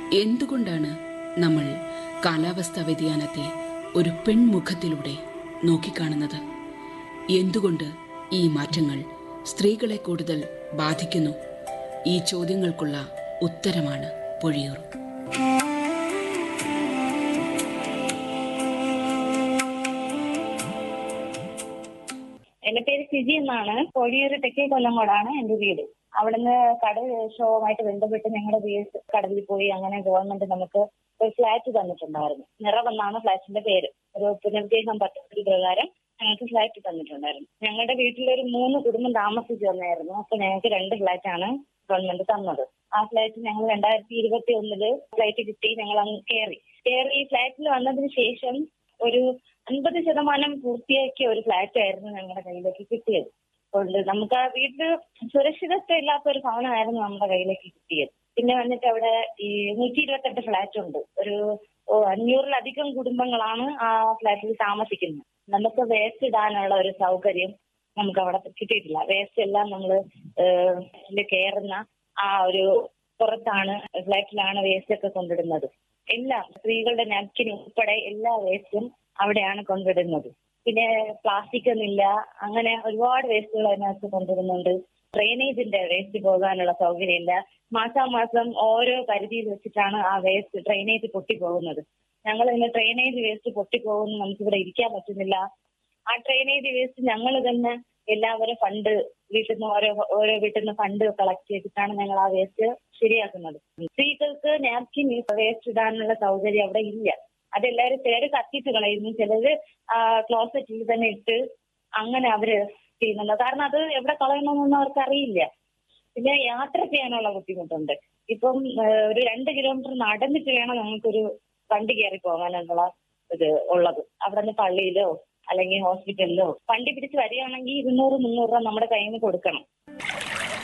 എന്തുകൊണ്ടാണ് നമ്മൾ കാലാവസ്ഥാ വ്യതിയാനത്തെ ഒരു പെൺമുഖത്തിലൂടെ നോക്കിക്കാണുന്നത് എന്തുകൊണ്ട് ഈ മാറ്റങ്ങൾ സ്ത്രീകളെ കൂടുതൽ ബാധിക്കുന്നു ഈ ചോദ്യങ്ങൾക്കുള്ള ഉത്തരമാണ് പൊഴിയൂർ എന്റെ പേര് സിജി എന്നാണ് കോഴിയൂർ തെക്കേ കൊല്ലങ്കോടാണ് എന്റെ വീട് അവിടുന്ന് കടൽ ഷോവുമായിട്ട് ബന്ധപ്പെട്ട് ഞങ്ങളുടെ വീട് കടലിൽ പോയി അങ്ങനെ ഗവൺമെന്റ് നമുക്ക് ഒരു ഫ്ലാറ്റ് തന്നിട്ടുണ്ടായിരുന്നു നിറവെന്നാണ് ഫ്ലാറ്റിന്റെ പേര് ഒരു പുനർജീവനം പദ്ധതി പ്രകാരം ഞങ്ങൾക്ക് ഫ്ലാറ്റ് തന്നിട്ടുണ്ടായിരുന്നു ഞങ്ങളുടെ വീട്ടിലൊരു മൂന്ന് കുടുംബം താമസിച്ചു വന്നായിരുന്നു അപ്പൊ ഞങ്ങൾക്ക് രണ്ട് ഫ്ലാറ്റാണ് ഗവൺമെന്റ് തന്നത് ആ ഫ്ലാറ്റ് ഞങ്ങൾ രണ്ടായിരത്തി ഇരുപത്തി ഒന്നില് ഫ്ലാറ്റ് കിട്ടി ഞങ്ങൾ അങ്ങ് കയറി കയറി ഈ ഫ്ലാറ്റിൽ വന്നതിന് ശേഷം ഒരു അൻപത് ശതമാനം പൂർത്തിയാക്കിയ ഒരു ഫ്ലാറ്റ് ആയിരുന്നു ഞങ്ങളുടെ കയ്യിലേക്ക് കിട്ടിയത് അതുകൊണ്ട് നമുക്ക് ആ വീട്ടിൽ സുരക്ഷിതത്വം ഇല്ലാത്ത ഒരു ഭവനമായിരുന്നു നമ്മുടെ കയ്യിലേക്ക് കിട്ടിയത് പിന്നെ വന്നിട്ട് അവിടെ ഈ നൂറ്റി ഇരുപത്തെട്ട് ഫ്ലാറ്റ് ഉണ്ട് ഒരു ഓ, അഞ്ഞൂറിലധികം കുടുംബങ്ങളാണ് ആ ഫ്ലാറ്റിൽ താമസിക്കുന്നത് നമുക്ക് വേസ്റ്റ് ഇടാനുള്ള ഒരു സൗകര്യം നമുക്ക് അവിടെ കിട്ടിയിട്ടില്ല വേസ്റ്റ് എല്ലാം നമ്മൾ കയറുന്ന ആ ഒരു പുറത്താണ് ഫ്ലാറ്റിലാണ് വേസ്റ്റ് ഒക്കെ കൊണ്ടിടുന്നത് എല്ലാം സ്ത്രീകളുടെ നാപ്കിൻ ഉൾപ്പെടെ എല്ലാ വേസ്റ്റും അവിടെയാണ് കൊണ്ടിടുന്നത് പിന്നെ പ്ലാസ്റ്റിക് ഒന്നുമില്ല അങ്ങനെ ഒരുപാട് വേസ്റ്റുകൾ അതിനകത്ത് കൊണ്ടിടുന്നുണ്ട് ഡ്രെയിനേജിന്റെ വേസ്റ്റ് പോകാനുള്ള സൗകര്യമില്ല മാസാമാസം ഓരോ പരിധിയിൽ വെച്ചിട്ടാണ് ആ വേസ്റ്റ് ഡ്രെയിനേജ് പൊട്ടിപ്പോകുന്നത് ഞങ്ങൾ ഇന്ന് ഡ്രെയിനേജ് വേസ്റ്റ് പൊട്ടിപ്പോകുന്നു നമുക്കിവിടെ ഇരിക്കാൻ പറ്റുന്നില്ല ആ ഡ്രെയിനേജ് വേസ്റ്റ് ഞങ്ങൾ തന്നെ എല്ലാവരും ഫണ്ട് വീട്ടിൽ നിന്ന് ഓരോ ഓരോ വീട്ടിൽ നിന്ന് ഫണ്ട് കളക്ട് ചെയ്തിട്ടാണ് ഞങ്ങൾ ആ വേസ്റ്റ് ശരിയാക്കുന്നത് സ്ത്രീകൾക്ക് നാപ്കിൻ വേസ്റ്റ് ഇടാനുള്ള സൗകര്യം അവിടെ ഇല്ല അതെല്ലാവരും ചിലര് കത്തിച്ച് കളയുന്നു ചിലര് ക്ലോസറ്റിൽ തന്നെ ഇട്ട് അങ്ങനെ അവര് ചെയ്യുന്നുണ്ട് കാരണം അത് എവിടെ കളയണമെന്നൊന്നും അവർക്ക് അറിയില്ല പിന്നെ യാത്ര ചെയ്യാനുള്ള ബുദ്ധിമുട്ടുണ്ട് ഇപ്പം ആ, ഒരു രണ്ട് കിലോമീറ്റർ നടന്നിട്ട് വേണം നമുക്കൊരു വണ്ടി കയറി പോകാനുള്ള ഇത് ഉള്ളത് അവിടെ നിന്ന് പള്ളിയിലോ അല്ലെങ്കിൽ ഹോസ്പിറ്റലിലോ വണ്ടി പിടിച്ച് വരികയാണെങ്കിൽ ഇരുന്നൂറ് മുന്നൂറ് രൂപ നമ്മുടെ കയ്യിൽ നിന്ന് കൊടുക്കണം